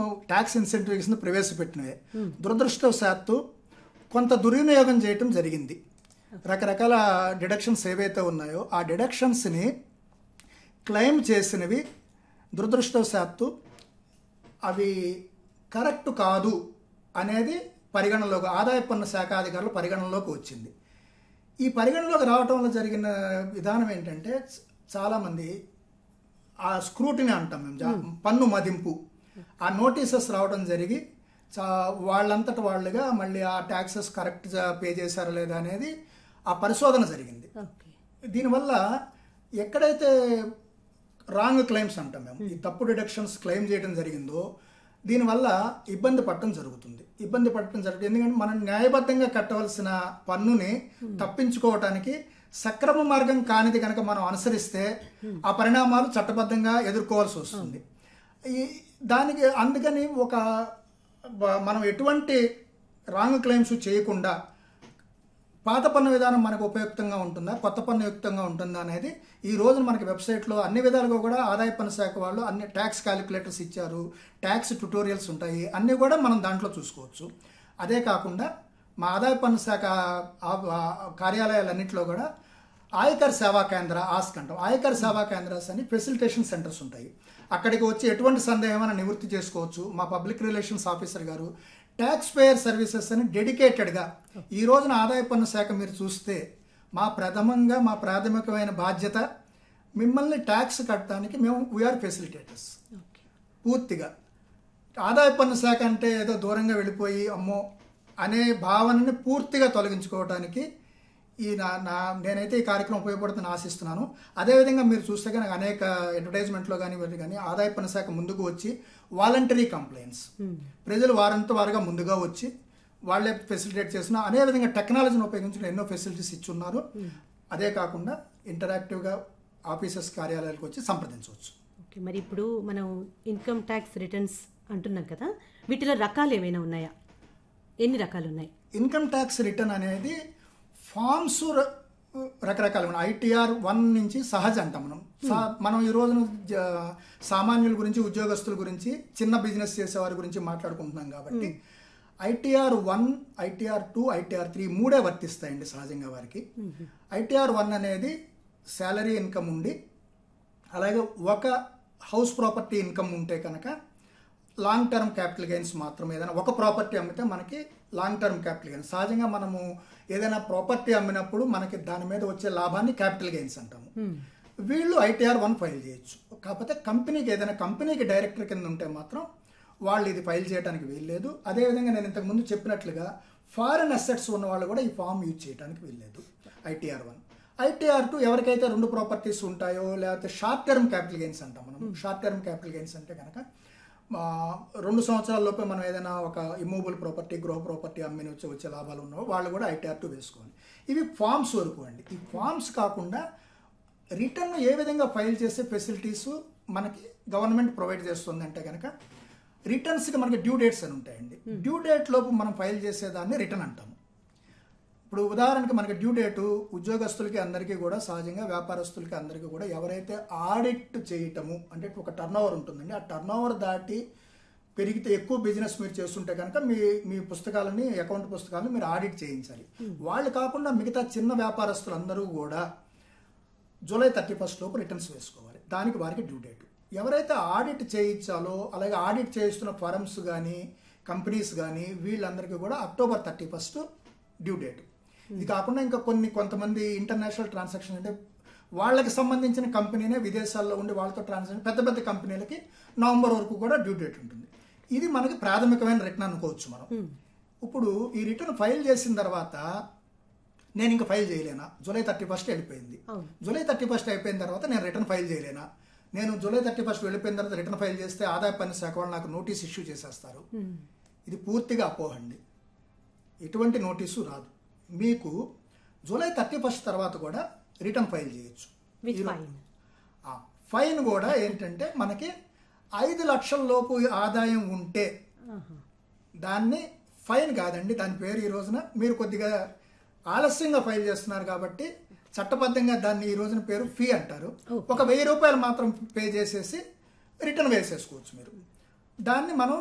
Tax incentives ప్రవేశపెట్టినవే దురదృష్టవశాత్తు కొంత దుర్వినియోగం చేయటం జరిగింది రకరకాల డిడక్షన్స్ ఏవైతే ఉన్నాయో ఆ డిడక్షన్స్ని క్లెయిమ్ చేసినవి దురదృష్టవశాత్తు అవి కరెక్ట్ కాదు అనేది పరిగణలోకి ఆదాయ పన్ను శాఖ అధికారులు పరిగణనలోకి వచ్చింది ఈ పరిగణలోకి రావటం వల్ల జరిగిన విధానం ఏంటంటే చ- చాలామంది ఆ స్క్రూటిని అంటాం మేము జా- పన్ను మదింపు ఆ నోటీసెస్ రావడం జరిగి చా వాళ్ళంతట వాళ్ళుగా మళ్ళీ ఆ ట్యాక్సెస్ కరెక్ట్ పే చేశారా లేదా అనేది ఆ పరిశోధన జరిగింది ఓకే దీనివల్ల ఎక్కడైతే రాంగ్ క్లెయిమ్స్ అంటాం మేము ఈ తప్పు డిడక్షన్స్ క్లెయిమ్ చేయడం జరిగిందో దీనివల్ల ఇబ్బంది పడటం జరుగుతుంది ఇబ్బంది పడటం జరుగుతుంది ఎందుకంటే మనం న్యాయబద్ధంగా కట్టవలసిన పన్నుని తప్పించుకోవటానికి సక్రమ మార్గం కానిది కనుక మనం అనుసరిస్తే ఆ పరిణామాలు చట్టబద్ధంగా ఎదుర్కోవాల్సి వస్తుంది ఈ దానికి అందుకని ఒక బ- మనం ఎటువంటి రాంగ్ క్లెయిమ్స్ చేయకుండా పాత పన్ను విధానం మనకు ఉపయుక్తంగా ఉంటుందా కొత్త పన్ను యుక్తంగా ఉంటుందా అనేది ఈ రోజు మనకి వెబ్సైట్లో అన్ని విధాలుగా కూడా ఆదాయ పన్ను శాఖ వాళ్ళు అన్ని ట్యాక్స్ క్యాలిక్యులేటర్స్ ఇచ్చారు ట్యాక్స్ ట్యుటోరియల్స్ ఉంటాయి అన్నీ కూడా మనం దాంట్లో చూసుకోవచ్చు అదే కాకుండా మా ఆదాయ పన్ను శాఖ ఆ- ఆ కార్యాలయాలన్నింటిలో కూడా ఆయకర్ సేవా కేంద్ర ఆస్క్ అంటాం ఆయకర్ సేవా కేంద్రాస్ అని ఫెసిలిటేషన్ సెంటర్స్ ఉంటాయి అక్కడికి వచ్చి ఎటువంటి సందేహమైనా నివృత్తి చేసుకోవచ్చు మా public relations officer garu tax payer services అని డెడికేటెడ్గా ఈ రోజున ఆదాయ పన్ను శాఖ మీరు చూస్తే మా ప్రథమంగా మా ప్రాథమికమైన బాధ్యత మిమ్మల్ని ట్యాక్స్ కట్టడానికి మేము వీఆర్ ఫెసిలిటేటర్స్ ఓకే పూర్తిగా ఆదాయ పన్ను శాఖ అంటే ఏదో దూరంగా వెళ్ళిపోయి అమ్మో అనే భావనని పూర్తిగా తొలగించుకోవడానికి ఈ నా నా నేనైతే ఈ కార్యక్రమం ఉపయోగపడుతుందని ఆశిస్తున్నాను అదేవిధంగా మీరు చూస్తే కనుక అనేక అడ్వర్టైజ్మెంట్లో కానీ వీటి కానీ ఆదాయ పన్ను శాఖ ముందుకు వచ్చి వాలంటరీ కంప్లైంట్స్ ప్రజలు వారంత వారుగా ముందుగా వచ్చి వాళ్ళే ఫెసిలిటేట్ చేసిన అదే విధంగా టెక్నాలజీని ఉపయోగించిన ఎన్నో ఫెసిలిటీస్ ఇచ్చున్నారు అదే కాకుండా ఇంటరాక్టివ్గా ఆఫీసెస్ కార్యాలయాలకు వచ్చి సంప్రదించవచ్చు ఓకే మరి ఇప్పుడు మనం ఇన్కమ్ ట్యాక్స్ రిటర్న్స్ అంటున్నాం కదా వీటిలో రకాలు ఏమైనా ఉన్నాయా ఎన్ని రకాలు ఉన్నాయి ఇన్కమ్ ట్యాక్స్ రిటర్న్ అనేది ఫామ్స్ ర- రకరకాలు ఉన్నాయి ఐటీఆర్ వన్ నుంచి సహజ అంటాం మనం సా- మనం ఈ రోజున జ- సామాన్యుల గురించి ఉద్యోగస్తుల గురించి చిన్న బిజినెస్ చేసే వారి గురించి మాట్లాడుకుంటున్నాం కాబట్టి ITR one ITR two ITR three మూడే వర్తిస్తాయండి సహజంగా వారికి ఐటీఆర్ వన్ అనేది శాలరీ ఇన్కమ్ ఉండి అలాగే ఒక హౌస్ ప్రాపర్టీ ఇన్కమ్ ఉంటే కనుక లాంగ్ టర్మ్ క్యాపిటల్ గెయిన్స్ మాత్రం ఏదైనా ఒక ప్రాపర్టీ అమ్మితే మనకి లాంగ్ టర్మ్ క్యాపిటల్ గెయిన్స్ సహజంగా మనము ఏదైనా ప్రాపర్టీ అమ్మినప్పుడు మనకి దాని మీద వచ్చే లాభాన్ని క్యాపిటల్ గెయిన్స్ అంటాము వీళ్ళు ఐటీఆర్ వన్ ఫైల్ చేయొచ్చు కాకపోతే కంపెనీకి ఏదైనా కంపెనీకి డైరెక్టర్ కింద ఉంటే మాత్రం వాళ్ళు ఇది ఫైల్ చేయడానికి వీల్లేదు అదేవిధంగా నేను ఇంతకు ముందు చెప్పినట్లుగా ఫారెన్ అసెట్స్ ఉన్న వాళ్ళు కూడా ఈ ఫామ్ యూజ్ చేయడానికి వీల్లేదు ఐటీఆర్ వన్ ఐటీఆర్ టూ ఎవరికైతే రెండు ప్రాపర్టీస్ ఉంటాయో లేకపోతే షార్ట్ టర్మ్ క్యాపిటల్ గెయిన్స్ అంటాం మనం షార్ట్ టర్మ్ క్యాపిటల్ గెయిన్స్ అంటే కనుక ఆ, రెండు సంవత్సరాల లోపే మనం ఏదైనా ఒక ఇమూవబుల్ ప్రాపర్టీ గృహ ప్రాపర్టీ అమ్మిన వచ్చే వచ్చే లాభాలు ఉన్నవో వాళ్ళు కూడా ఐటీఆర్ టూ వేసుకోవాలి ఇవి ఫామ్స్ వరకు అండి ఈ ఫామ్స్ కాకుండా రిటర్న్ ఏ విధంగా ఫైల్ చేసే ఫెసిలిటీస్ మనకి గవర్నమెంట్ ప్రొవైడ్ చేస్తుంది అంటే కనుక రిటర్న్స్కి మనకి డ్యూ డేట్స్ అని ఉంటాయండి డ్యూ డేట్ లోపు మనం ఫైల్ చేసేదాన్ని రిటర్న్ అంటాము ఇప్పుడు ఉదాహరణకి మనకి డ్యూ డేటు ఉద్యోగస్తులకి అందరికీ కూడా సహజంగా వ్యాపారస్తులకి అందరికీ కూడా ఎవరైతే ఆడిట్ చేయటము అంటే ఒక టర్న్ ఓవర్ ఉంటుందండి ఆ టర్న్ ఓవర్ దాటి పెరిగితే ఎక్కువ బిజినెస్ మీరు చేస్తుంటే కనుక మీ మీ పుస్తకాలని అకౌంట్ పుస్తకాలను మీరు ఆడిట్ చేయించాలి వాళ్ళు కాకుండా మిగతా చిన్న వ్యాపారస్తులు అందరూ కూడా జూలై థర్టీ ఫస్ట్ లోపు రిటర్న్స్ వేసుకోవాలి దానికి వారికి డ్యూ డేట్ ఎవరైతే ఆడిట్ చేయించాలో అలాగే ఆడిట్ చేయిస్తున్న ఫరమ్స్ కానీ కంపెనీస్ కానీ వీళ్ళందరికీ కూడా October thirty first due date ఇది కాకుండా ఇంకా కొన్ని కొంతమంది ఇంటర్నేషనల్ ట్రాన్సాక్షన్ అంటే వాళ్ళకి సంబంధించిన కంపెనీనే విదేశాల్లో ఉండి వాళ్ళతో ట్రాన్సాక్షన్ పెద్ద పెద్ద కంపెనీలకి నవంబర్ వరకు కూడా డ్యూ డేట్ ఉంటుంది ఇది మనకి ప్రాథమికమైన రిటర్న్ అనుకోవచ్చు మనం ఇప్పుడు ఈ రిటర్న్ ఫైల్ చేసిన తర్వాత నేను ఇంకా ఫైల్ చేయలేనా జూలై థర్టీ ఫస్ట్ వెళ్ళిపోయింది అవును. జూలై థర్టీ ఫస్ట్ అయిపోయిన తర్వాత నేను రిటర్న్ ఫైల్ చేయలేనా నేను జూలై థర్టీ ఫస్ట్ వెళ్ళిపోయిన తర్వాత రిటర్న్ ఫైల్ చేస్తే ఆదాయ పన్ను శాఖ వాళ్ళు నాకు నోటీస్ ఇష్యూ చేసేస్తారు ఇది పూర్తిగా అపోహండి ఎటువంటి నోటీసు రాదు మీకు జూలై థర్టీ ఫస్ట్ తర్వాత కూడా రిటర్న్ ఫైల్ చేయొచ్చు విత్ ఫైన్ ఆ, ఫైన్ కూడా ఏంటంటే మనకి ఐదు లక్షల లోపు ఆదాయం ఉంటే దాన్ని ఫైన్ కాదండి దాని పేరు ఈ రోజున మీరు కొద్దిగా ఆలస్యంగా ఫైల్ చేస్తున్నారు కాబట్టి చట్టబద్ధంగా దాన్ని ఈ రోజున పేరు ఫీ అంటారు ఒక వెయ్యి రూపాయలు మాత్రం పే చేసేసి రిటర్న్ వేసేసుకోవచ్చు మీరు దాన్ని మనం